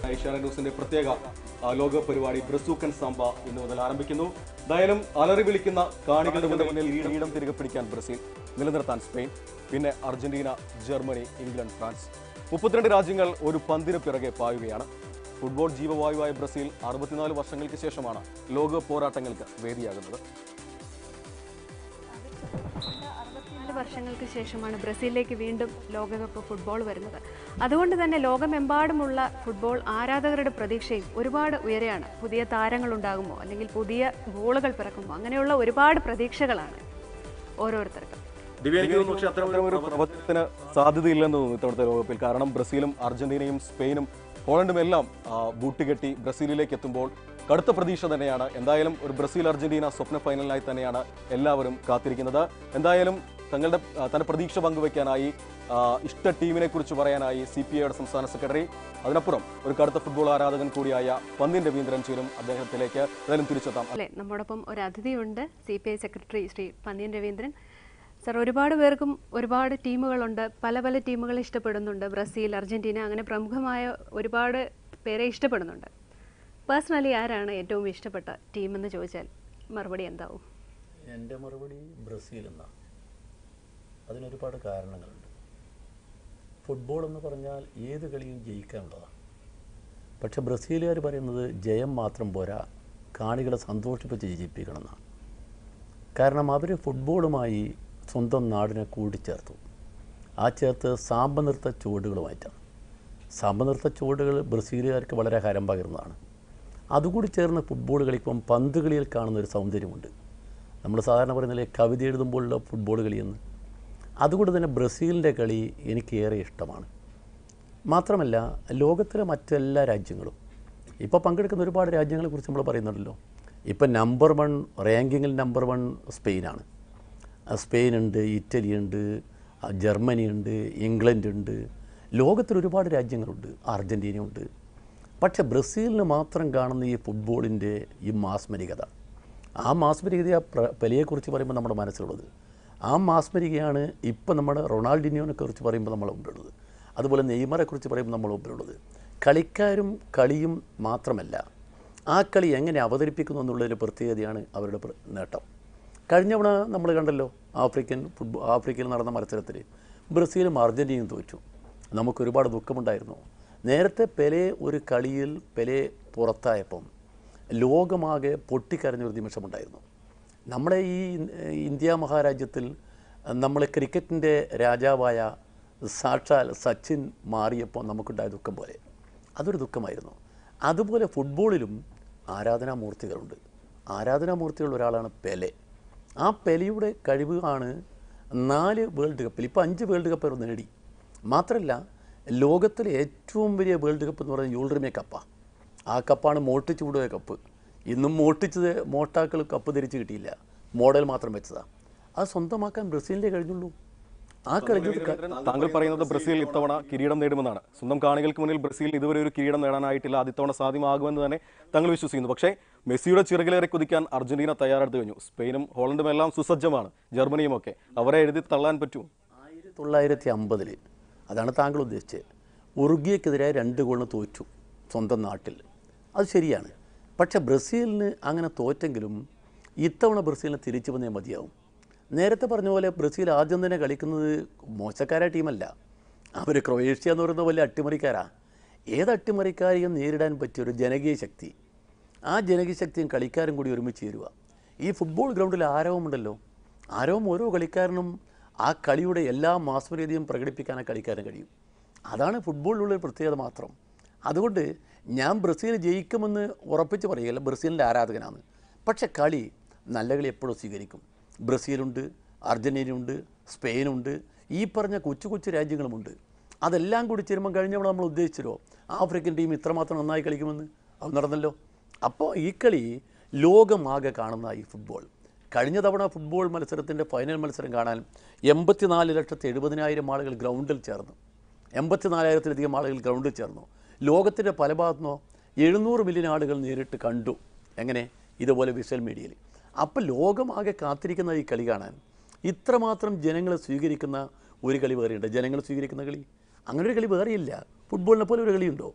ഏഷ്യാനെറ്റ് ന്യൂസിന്റെ പ്രത്യേക ആ, ലോകകപ്പ് പരിപാടി ബ്രസൂക്കൻ സാമ്പ ഇന്ന് മുതൽ ആരംഭിക്കുന്നു എന്തായാലും അലറി വിളിക്കുന്ന കാണികളുടെ മുന്നിൽ മുന്നിൽ കിരീടം തിരികെ പിടിക്കാൻ ബ്രസീൽ നിലനിർത്താൻ സ്പെയിൻ പിന്നെ അർജന്റീന ജർമ്മനി ഇംഗ്ലണ്ട് ഫ്രാൻസ് മുപ്പത്തിരണ്ട് രാജ്യങ്ങൾ ഒരു പന്തിന് പിറകെ പായുകയാണ് ഫുട്ബോൾ ജീവവായുവായ ബ്രസീൽ അറുപത്തിനാല് വർഷങ്ങൾക്ക് ശേഷമാണ് ലോകകപ്പ് പോരാട്ടങ്ങൾക്ക് വേദിയാകുന്നത് നാല് വർഷങ്ങൾക്ക് ശേഷമാണ് ബ്രസീലിലേക്ക് വീണ്ടും ലോകകപ്പ് ഫുട്ബോൾ വരുന്നത് അതുകൊണ്ട് തന്നെ ലോകമെമ്പാടുമുള്ള ഫുട്ബോൾ ആരാധകരുടെ പ്രതീക്ഷയും ഒരുപാട് ഉയരെയാണ് പുതിയ താരങ്ങളുണ്ടാകുമോ അല്ലെങ്കിൽ പുതിയ ഗോളുകൾ പിറക്കുമോ അങ്ങനെയുള്ള ഒരുപാട് പ്രതീക്ഷകളാണ് ഓരോരുത്തർക്കും ദിവ്യ എനിക്ക് തോന്നുന്നു പക്ഷേ അത്തരം ഒരു പ്രവചനത്തിന് സാധ്യതയില്ലെന്ന് തോന്നുന്നു ഇത്തവണത്തെ ലോകകപ്പിൽ കാരണം ബ്രസീലും അർജന്റീനയും സ്പെയിനും ഹോളണ്ടും എല്ലാം ആ, ബൂട്ടുകെട്ടി ബ്രസീലിലേക്ക് എത്തുമ്പോൾ കടുത്ത പ്രതീക്ഷ തന്നെയാണ് എന്തായാലും ഒരു ബ്രസീൽ അർജന്റീന സ്വപ്ന ഫൈനലിനായി തന്നെയാണ് എല്ലാവരും കാത്തിരിക്കുന്നത് എന്തായാലും തങ്ങളുടെ ആ, തന്റെ പ്രതീക്ഷ പങ്കുവയ്ക്കാനായി ആ, ഇഷ്ട ടീമിനെ കുറിച്ച് പറയാനായി സി പി ഐയുടെ സംസ്ഥാന സെക്രട്ടറി അതിനപ്പുറം ഒരു കടുത്ത ഫുട്ബോൾ ആരാധകൻ കൂടിയായ പന്തിൻ രവീന്ദ്രൻ ചേരും അദ്ദേഹത്തിലേക്ക് എന്തായാലും തിരിച്ചെത്താം അല്ലെ നമ്മോടൊപ്പം ഒരു അതിഥിയുണ്ട് C P I secretary Shri Pannyan Raveendran sir ഒരുപാട് പേർക്കും ഒരുപാട് ടീമുകളുണ്ട് പല പല ടീമുകൾ ഇഷ്ടപ്പെടുന്നുണ്ട് ബ്രസീൽ അർജന്റീന അങ്ങനെ പ്രമുഖമായ ഒരുപാട് പേരെ ഇഷ്ടപ്പെടുന്നുണ്ട് പേഴ്സണലി ആരാണ് ഏറ്റവും ഇഷ്ടപ്പെട്ട ടീം എന്ന് ചോദിച്ചാൽ മറുപടി എന്താവും എൻ്റെ മറുപടി ബ്രസീൽ എന്നാണ് അതിനൊരുപാട് കാരണങ്ങളുണ്ട് ഫുട്ബോൾ എന്ന് പറഞ്ഞാൽ ഏത് കളിയും ജയിക്കാനുള്ളതാണ് പക്ഷെ ബ്രസീലുകാർ പറയുന്നത് ജയം മാത്രം പോരാ കാണികളെ സന്തോഷിപ്പിച്ച് ജയിപ്പിക്കണം എന്നാണ് കാരണം അവർ ഫുട്ബോളുമായി സ്വന്തം നാടിനെ കൂട്ടിച്ചേർത്തു ആ ചേർത്ത് സാമ്പനൃത്ത ചുവടുകളുമായിട്ടാണ് സാമ്പനൃത്ത ചുവടുകൾ ബ്രസീലുകാർക്ക് വളരെ ഹരം പകരുന്നതാണ് അതുകൂടി ചേർന്ന് ഫുട്ബോൾ കളിക്കുമ്പം പന്ത് കളിയിൽ കാണുന്ന ഒരു സൗന്ദര്യമുണ്ട് നമ്മൾ സാധാരണ പറയുന്നില്ലേ കവിത എഴുതുമ്പോഴുള്ള ഫുട്ബോൾ കളിയെന്ന് അതുകൊണ്ട് തന്നെ ബ്രസീലിൻ്റെ കളി എനിക്ക് ഏറെ ഇഷ്ടമാണ് മാത്രമല്ല ലോകത്തിലെ മറ്റെല്ലാ രാജ്യങ്ങളും ഇപ്പോൾ പങ്കെടുക്കുന്ന ഒരുപാട് രാജ്യങ്ങളെക്കുറിച്ച് നമ്മൾ പറയുന്നുണ്ടല്ലോ ഇപ്പം നമ്പർ വൺ റാങ്കിങ്ങിൽ നമ്പർ വൺ സ്പെയിനാണ് ആ സ്പെയിനുണ്ട് ഇറ്റലി ഉണ്ട് ആ ജർമ്മനി ഉണ്ട് ഇംഗ്ലണ്ട് ഉണ്ട് ലോകത്തിൽ ഒരുപാട് രാജ്യങ്ങളുണ്ട് അർജൻറ്റീന ഉണ്ട് പക്ഷെ ബ്രസീലിന് മാത്രം കാണുന്ന ഈ ഫുട്ബോളിൻ്റെ ഈ മാസ്മരികത ആ മാസ്മരികത ആ പ്ര പെലയെക്കുറിച്ച് പറയുമ്പോൾ നമ്മുടെ മനസ്സിലുള്ളത് ആ മാസ്മരികയാണ് ഇപ്പം നമ്മുടെ റൊണാൾഡിനിയോനെ കുറിച്ച് പറയുമ്പോൾ നമ്മൾ മുമ്പിലുള്ളത് അതുപോലെ നെയ്മറെ കുറിച്ച് പറയുമ്പോൾ നമ്മൾ മുമ്പിലുള്ളത് കളിക്കാരും കളിയും മാത്രമല്ല ആ കളി എങ്ങനെ അവതരിപ്പിക്കുന്നു എന്നുള്ളതിൻ്റെ പ്രത്യേകതയാണ് അവരുടെ പ്ര- നേട്ടം കഴിഞ്ഞ തവണ നമ്മൾ കണ്ടല്ലോ ആഫ്രിക്കൻ ഫുട്ബോൾ ആഫ്രിക്കയിൽ നടന്ന മത്സരത്തിൽ ബ്രസീലും അർജൻറ്റീനയും തോറ്റു നമുക്ക് ഒരുപാട് ദുഃഖമുണ്ടായിരുന്നു നേരത്തെ പെലെ ഒരു കളിയിൽ പെലെ പുറത്തായപ്പം ലോകമാകെ പൊട്ടിക്കരഞ്ഞൊരു നിമിഷമുണ്ടായിരുന്നു നമ്മുടെ ഈ ഏഹ്, ഇന്ത്യ മഹാരാജ്യത്തിൽ നമ്മളെ ക്രിക്കറ്റിൻ്റെ രാജാവായ സാക്ഷാൽ സച്ചിൻ മാറിയപ്പോൾ നമുക്കുണ്ടായ ദുഃഖം പോലെ അതൊരു ദുഃഖമായിരുന്നു അതുപോലെ ഫുട്ബോളിലും ആരാധനാമൂർത്തികളുണ്ട് ആരാധനാമൂർത്തിയുള്ള ഒരാളാണ് പെലെ ആ പെലെയുടെ കഴിവാണ് നാല് വേൾഡ് കപ്പിൽ ഇപ്പോൾ അഞ്ച് വേൾഡ് കപ്പ് അവർ നേടി മാത്രമല്ല ലോകത്തിലെ ഏറ്റവും വലിയ വേൾഡ് കപ്പ് എന്ന് പറയുന്നത് യൂൾറിമേ കപ്പാണ് ആ കപ്പാണ് മോട്ടിച്ച് വിടുക കപ്പ് ഇന്നും മോട്ടിച്ചത് മോട്ടാക്കൾ കപ്പ് ധരിച്ച് കിട്ടിയില്ല മോഡൽ മാത്രം വെച്ചതാണ് അത് സ്വന്തമാക്കാൻ ബ്രസീലിൻ്റെ കഴിഞ്ഞുള്ളൂ ആ കഴിഞ്ഞത് ക- താങ്കൾ പറയുന്നത് ബ്രസീൽ ഇത്തവണ കിരീടം നേടുമെന്നാണ് സ്വന്തം കാണികൾക്ക് മുന്നിൽ ബ്രസീൽ ഇതുവരെ ഒരു കിരീടം നേടാനായിട്ടില്ല അത് ഇത്തവണ സാധ്യമാകുമെന്ന് തന്നെ താങ്കൾ വിശ്വസിക്കുന്നു പക്ഷേ മെസ്സിയുടെ ചിറകിലേറെ കുതിക്കാൻ അർജന്റീന തയ്യാറെടുത്ത് കഴിഞ്ഞു സ്പെയിനും ഹോളണ്ടും എല്ലാം സുസജ്ജമാണ് ജർമ്മനിയും ഒക്കെ അവരെ എഴുതി തള്ളാൻ പറ്റും ആയിരത്തി തൊള്ളായിരത്തി അമ്പതിൽ അതാണ് താങ്കൾ ഉദ്ദേശിച്ചത് ഉറുഗ്യക്കെതിരെ രണ്ട് ഗോളിന് തോറ്റു സ്വന്തം നാട്ടിൽ അത് ശരിയാണ് പക്ഷേ ബ്രസീലിന് അങ്ങനെ തോറ്റെങ്കിലും ഇത്തവണ ബ്രസീലിനെ തിരിച്ചു വന്നേ മതിയാവും നേരത്തെ പറഞ്ഞ പോലെ ബ്രസീൽ ആദ്യം തന്നെ കളിക്കുന്നത് മോശക്കാരായ ടീമല്ല അവർ ക്രൊയേഷ്യ എന്ന് പറയുന്ന വലിയ അട്ടിമറിക്കാരാ ഏത് അട്ടിമറിക്കാരെയും നേരിടാൻ പറ്റിയ ഒരു ജനകീയ ശക്തി ആ ജനകീയ ശക്തിയും കളിക്കാരും കൂടി ഒരുമിച്ച് ചേരുക ഈ ഫുട്ബോൾ ഗ്രൗണ്ടിൽ ആരവമുണ്ടല്ലോ ആരവം ഓരോ കളിക്കാരനും ആ കളിയുടെ എല്ലാ മാസ്മര്യതയും പ്രകടിപ്പിക്കാൻ ആ കളിക്കാരന് കഴിയും അതാണ് ഫുട്ബോളിലുള്ള ഒരു പ്രത്യേകത മാത്രം അതുകൊണ്ട് ഞാൻ ബ്രസീൽ ജയിക്കുമെന്ന് ഉറപ്പിച്ച് പറയുകയല്ല ബ്രസീലിൻ്റെ ആരാധകനാണ് പക്ഷെ കളി നല്ല കളി എപ്പോഴും സ്വീകരിക്കും ബ്രസീലുണ്ട് അർജൻറ്റീനയുണ്ട് സ്പെയിനുണ്ട് ഈ പറഞ്ഞ കൊച്ചു കൊച്ചു രാജ്യങ്ങളുമുണ്ട് അതെല്ലാം കൂടി ചേരുമ്പോൾ കഴിഞ്ഞവൾ നമ്മൾ ഉദ്ദേശിച്ചല്ലോ ആഫ്രിക്കൻ ടീം ഇത്രമാത്രം നന്നായി കളിക്കുമെന്ന് അത് നടന്നല്ലോ അപ്പോൾ ഈ കളി ലോകമാകെ കാണുന്ന ഈ ഫുട്ബോൾ കഴിഞ്ഞ തവണ ഫുട്ബോൾ മത്സരത്തിൻ്റെ ഫൈനൽ മത്സരം കാണാൻ എൺപത്തിനാല് ലക്ഷത്തി എഴുപതിനായിരം ആളുകൾ ഗ്രൗണ്ടിൽ ചേർന്നു എൺപത്തിനാലായിരത്തിലധികം ആളുകൾ ഗ്രൗണ്ടിൽ ചേർന്നു ലോകത്തിൻ്റെ പല ഭാഗത്തുനിന്നോ എഴുന്നൂറ് മില്യൺ ആളുകൾ നേരിട്ട് കണ്ടു എങ്ങനെ ഇതുപോലെ വിഷ്വൽ മീഡിയയിൽ അപ്പോൾ ലോകമാകെ കാത്തിരിക്കുന്ന ഈ കളി കാണാൻ ഇത്രമാത്രം ജനങ്ങളെ സ്വീകരിക്കുന്ന ഒരു കളി വേറെയുണ്ട് ജനങ്ങൾ സ്വീകരിക്കുന്ന കളി അങ്ങനെ ഒരു കളി വേറെയില്ല ഫുട്ബോളിനെ പോലെ ഒരു കളിയുണ്ടോ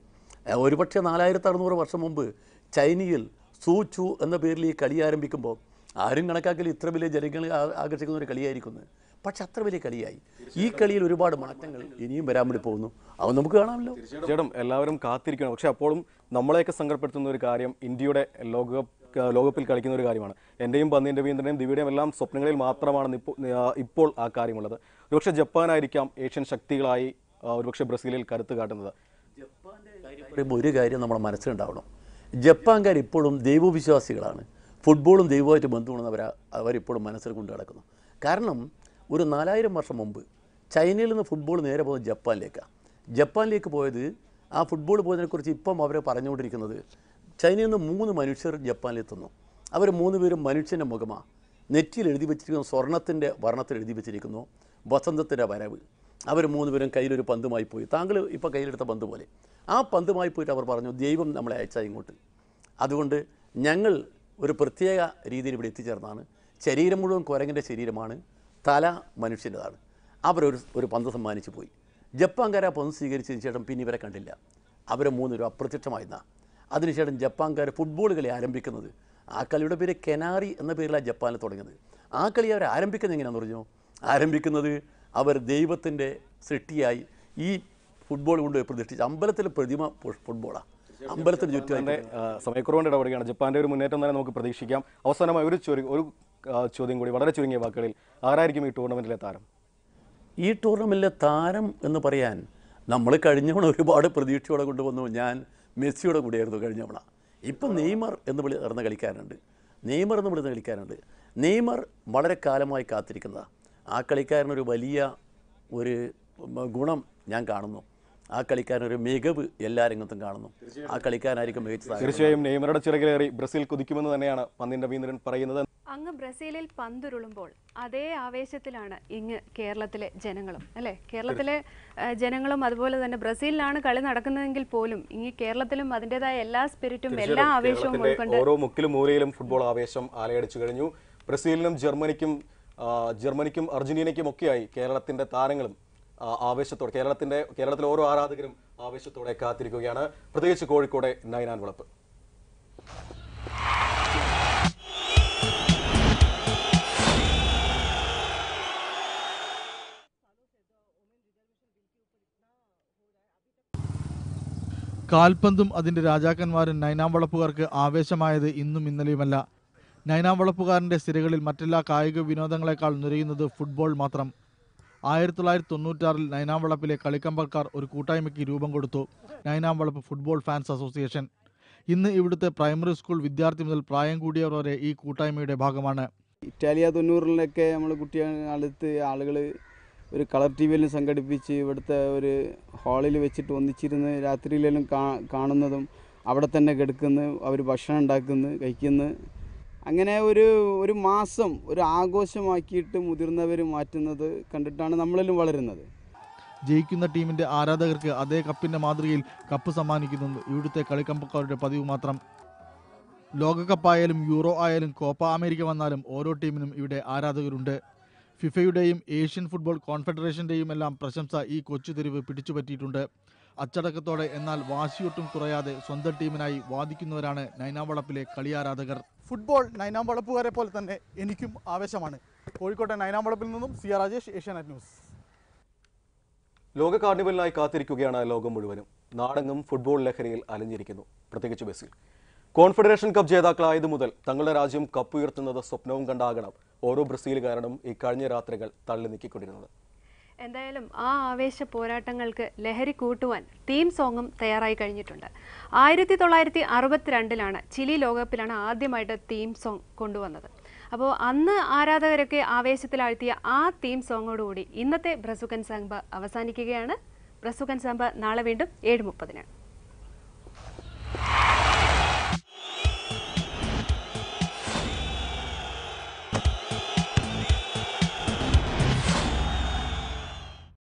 ഏഹ് ഒരുപക്ഷെ നാലായിരത്തി അറുന്നൂറ് വർഷം മുമ്പ് ചൈനയിൽ സൂ ചു എന്ന പേരിൽ ഈ കളി ആരംഭിക്കുമ്പോൾ ആരും കണക്കാക്കൽ ഇത്ര വലിയ ജനങ്ങളെ ആ- ആകർഷിക്കുന്ന ഒരു കളിയായിരിക്കുന്നു പക്ഷെ അത്ര വലിയ കളിയായി ഈ കളിയിൽ ഒരുപാട് മാറ്റങ്ങൾ ഇനിയും വരാൻ വേണ്ടി പോകുന്നു അത് നമുക്ക് കാണാമല്ലോ തീർച്ചയായിട്ടും എല്ലാവരും കാത്തിരിക്കണം പക്ഷെ അപ്പോഴും നമ്മളെയൊക്കെ സങ്കടപ്പെടുത്തുന്ന ഒരു കാര്യം ഇന്ത്യയുടെ ലോകകപ്പ് ലോകകപ്പിൽ കളിക്കുന്ന ഒരു കാര്യമാണ് എൻ്റെയും പന്നിൻ്റെ രവീന്ദ്രൻ്റെയും ദിവ്യുടെയും എല്ലാം സ്വപ്നങ്ങളിൽ മാത്രമാണ് ഇപ്പോൾ ഇപ്പോൾ ആ കാര്യമുള്ളത് ഒരുപക്ഷെ ജപ്പാനായിരിക്കാം ഏഷ്യൻ ശക്തികളായി ആ, ഒരുപക്ഷെ ബ്രസീലിൽ കരുത്ത് കാട്ടുന്നത് പറയുമ്പോൾ ഒരു കാര്യം നമ്മുടെ മനസ്സിലുണ്ടാവണം ജപ്പാൻകാർ ഇപ്പോഴും ദൈവവിശ്വാസികളാണ് ഫുട്ബോളും ദൈവമായിട്ട് ബന്ധമാണെന്ന് അവർ അവരിപ്പോഴും മനസ്സിൽ കൊണ്ട് നടക്കുന്നു കാരണം ഒരു നാലായിരം വർഷം മുമ്പ് ചൈനയിൽ നിന്ന് ഫുട്ബോൾ നേരെ പോകുന്നത് ജപ്പാനിലേക്കാണ് ജപ്പാനിലേക്ക് പോയത് ആ ഫുട്ബോൾ പോയതിനെക്കുറിച്ച് ഇപ്പം അവർ പറഞ്ഞുകൊണ്ടിരിക്കുന്നത് ചൈനയിൽ നിന്ന് മൂന്ന് മനുഷ്യർ ജപ്പാനിലെത്തുന്നു അവർ മൂന്ന് പേരും മനുഷ്യൻ്റെ മുഖമാണ് നെറ്റിയിൽ എഴുതി വെച്ചിരിക്കുന്നു സ്വർണത്തിൻ്റെ വർണ്ണത്തിൽ എഴുതി വെച്ചിരിക്കുന്നു വസന്തത്തിൻ്റെ വരവ് അവർ മൂന്ന് പേരും കയ്യിലൊരു പന്തുമായി പോയി താങ്കൾ ഇപ്പോൾ കയ്യിലെടുത്ത പന്ത് പോലെ ആ പന്തുമായി പോയിട്ട് അവർ പറഞ്ഞു ദൈവം നമ്മളെ അയച്ചാൽ ഇങ്ങോട്ട് അതുകൊണ്ട് ഞങ്ങൾ ഒരു പ്രത്യേക രീതിയിൽ ഇവിടെ എത്തിച്ചേർന്നാണ് ശരീരം മുഴുവൻ കുരങ്ങിൻ്റെ ശരീരമാണ് തല മനുഷ്യൻ്റെതാണ് അവരൊരു ഒരു പന്ത് സമ്മാനിച്ചു പോയി ജപ്പാൻകാർ ആ പന്ത് സ്വീകരിച്ചതിന് ശേഷം പിന്നെ ഇവരെ കണ്ടില്ല അവരെ മൂന്നുപേരും അപ്രത്യക്ഷമായിരുന്ന അതിനുശേഷം ജപ്പാൻകാർ ഫുട്ബോൾ കളി ആരംഭിക്കുന്നത് ആ കളിയുടെ പേര് കെനാറി എന്ന പേരിലാണ് ജപ്പാനിൽ തുടങ്ങിയത് ആ കളി അവർ ആരംഭിക്കുന്നത് എങ്ങനെയാണെന്ന് പറഞ്ഞു ആരംഭിക്കുന്നത് അവർ ദൈവത്തിൻ്റെ സൃഷ്ടിയായി ഈ ഫുട്ബോൾ കൊണ്ട് പ്രതിഷ്ഠിച്ച് അമ്പലത്തിലെ പ്രതിമ ഫു- ഫുട്ബോളാണ് അമ്പലത്തിന് ചുറ്റുമായി തന്നെ ആ, സമയക്കുറവുകൊണ്ട് ഇടപെടുകയാണ് ജപ്പാന്റെ ഒരു മുന്നേറ്റം തന്നെ നമുക്ക് പ്രതീക്ഷിക്കാം അവസാനമായി ഒരു ചോദ്യം ഒരു ആ, ചോദ്യം കൂടി വളരെ ചുരുങ്ങിയ വാക്കുകളിൽ ആരായിരിക്കും ഈ ടൂർണമെന്റിലെ താരം ഈ ടൂർണമെൻറ്റിലെ താരം എന്ന് പറയാൻ നമ്മൾ കഴിഞ്ഞവണ ഒരുപാട് പ്രതീക്ഷയോടെ കൊണ്ടുവന്നു ഞാൻ മെസ്സിയുടെ കൂടെയായിരുന്നു കഴിഞ്ഞവണ ഇപ്പം നെയ്മർ എന്ന് വിളി നടന്ന കളിക്കാരുണ്ട് നെയ്മർ എന്ന് വിളിക്കുന്ന കളിക്കാരുണ്ട് നെയ്മർ വളരെ കാലമായി കാത്തിരിക്കുന്നതാണ് ആ കളിക്കാരനൊരു വലിയ ഒരു ഉം, ഗുണം ഞാൻ കാണുന്നു ആ കളിക്കാരനൊരു മികവ് എല്ലാ രംഗത്തും കാണുന്നു ആ കളിക്കാരനായിരിക്കും മികച്ച താരം. തീർച്ചയായും നെയ്മറുടെ ചിറകിലേറി ബ്രസീൽ കുതിക്കുമെന്ന് തന്നെയാണ് പന്തിൻ രവീന്ദ്രൻ പറയുന്നത് അങ്ങ് ബ്രസീലിൽ പന്തുരുളുമ്പോൾ അതേ ആവേശത്തിലാണ് ഇങ്ങ് കേരളത്തിലെ ജനങ്ങളും അല്ലേ കേരളത്തിലെ ആ, ജനങ്ങളും അതുപോലെ തന്നെ ബ്രസീലിലാണ് കളി നടക്കുന്നതെങ്കിൽ പോലും ഇങ്ങ് കേരളത്തിലും അതിൻ്റെതായ എല്ലാ സ്പിരിറ്റും എല്ലാ ആവേശവും കേരളത്തിന്റെ ഉൾക്കൊണ്ട് ഓരോ മുക്കിലും മൂലയിലും ഫുട്ബോൾ ആവേശം ആലയടിച്ചു കഴിഞ്ഞു ബ്രസീലിനും ജർമ്മനിക്കും ആ, ജർമ്മനിക്കും അർജന്റീനയ്ക്കും ഒക്കെയായി കേരളത്തിന്റെ താരങ്ങളും ആ, ആവേശത്തോടെ കേരളത്തിന്റെ കേരളത്തിലെ ഓരോ ആരാധകരും ആവേശത്തോടെ കാത്തിരിക്കുകയാണ് പ്രത്യേകിച്ച് കോഴിക്കോടെ നൈനാൻ വിളപ്പ് കാൽപന്തും അതിന്റെ രാജാക്കന്മാരും നൈനാം വളപ്പുകാർക്ക് ആവേശമായത് ഇന്നും ഇന്നലെയുമല്ല നൈനാം വളപ്പുകാരന്റെ സിരകളിൽ മറ്റെല്ലാ കായിക വിനോദങ്ങളെക്കാൾ നിറയുന്നത് ഫുട്ബോൾ മാത്രം ആയിരത്തി തൊള്ളായിരത്തി തൊണ്ണൂറ്റാറിൽ നൈനാം വളപ്പിലെ കളിക്കമ്പക്കാർ ഒരു കൂട്ടായ്മയ്ക്ക് രൂപം കൊടുത്തു Nainam Valappu football fans association ഇന്ന് ഇവിടുത്തെ പ്രൈമറി സ്കൂൾ വിദ്യാർത്ഥി മുതൽ പ്രായം കൂടിയവർ വരെ ഈ കൂട്ടായ്മയുടെ ഭാഗമാണ് ഇറ്റാലിയ തൊണ്ണൂറിലൊക്കെ നമ്മൾ കുട്ടികളടുത്ത് ആളുകൾ ഒരു കളർ ടി വിയിലും സംഘടിപ്പിച്ച് ഇവിടുത്തെ ഒരു ഹാളിൽ വെച്ചിട്ട് ഒന്നിച്ചിരുന്ന് രാത്രിയിലെല്ലാം കാ കാണുന്നതും അവിടെ തന്നെ കിടക്കുന്നു അവർ ഭക്ഷണം ഉണ്ടാക്കുന്നു കഴിക്കുന്നു അങ്ങനെ ഒരു ഒരു മാസം ഒരു ആഘോഷമാക്കിയിട്ട് മുതിർന്നവർ മാറ്റുന്നത് കണ്ടിട്ടാണ് നമ്മളെല്ലാം വളരുന്നത് ജയിക്കുന്ന ടീമിന്റെ ആരാധകർക്ക് അതേ കപ്പിന്റെ മാതൃകയിൽ കപ്പ് സമ്മാനിക്കുന്നത് ഇവിടുത്തെ കളിക്കമ്പക്കാരുടെ പതിവ് മാത്രം ലോകകപ്പായാലും യൂറോ ആയാലും കോപ്പ അമേരിക്ക വന്നാലും ഓരോ ടീമിനും ഇവിടെ ആരാധകരുണ്ട് ഫിഫയുടെയും ഏഷ്യൻ ഫുട്ബോൾ കോൺഫെഡറേഷന്റെയും എല്ലാം പ്രശംസ ഈ കൊച്ചു തെരുവ് പിടിച്ചുപറ്റിയിട്ടുണ്ട് അച്ചടക്കത്തോടെ എന്നാൽ വാശിയൊട്ടും കുറയാതെ സ്വന്തം ടീമിനായി വാദിക്കുന്നവരാണ് നൈനാവളപ്പിലെ കളിയാരാധകർ ഫുട്ബോൾ നൈനാം വളപ്പുകാരെ പോലെ തന്നെ എനിക്കും ആവേശമാണ് കോഴിക്കോട്ടെ നൈനാം വളപ്പിൽ നിന്നും C R Rajesh Asianet news ലോക കാർണിവലിനായി കാത്തിരിക്കുകയാണ് ലോകം മുഴുവനും നാടെങ്ങും ഫുട്ബോൾ ലഹരിയിൽ അലഞ്ഞിരിക്കുന്നു പ്രത്യേകിച്ച് ബ്രസീൽ കോൺഫെഡറേഷൻ കപ്പ് ജേതാക്കളായതു മുതൽ തങ്ങളുടെ രാജ്യം കപ്പ് ഉയർത്തുന്നത് സ്വപ്നവും കണ്ടാകണം ഓരോ ബ്രസീലുകാരനും ഈ കഴിഞ്ഞ രാത്രികൾ തള്ളി നീക്കിക്കൊണ്ടിരുന്നത് എന്തായാലും ആ ആവേശ പോരാട്ടങ്ങൾക്ക് ലഹരി കൂട്ടുവാൻ തീം സോങ്ങും തയ്യാറായി കഴിഞ്ഞിട്ടുണ്ട് ആയിരത്തി തൊള്ളായിരത്തി അറുപത്തിരണ്ടിലാണ് ചിലി ലോകകപ്പിലാണ് ആദ്യമായിട്ട് തീം സോങ് കൊണ്ടുവന്നത് അപ്പോൾ അന്ന് ആരാധകരൊക്കെ ആവേശത്തിലാഴ്ത്തിയ ആ തീം സോങ്ങോടുകൂടി ഇന്നത്തെ ബ്രസുക്കൻ സാമ്പ അവസാനിക്കുകയാണ് ബ്രസുക്കൻ സാമ്പ നാളെ വീണ്ടും ഏഴ് മുപ്പതിന്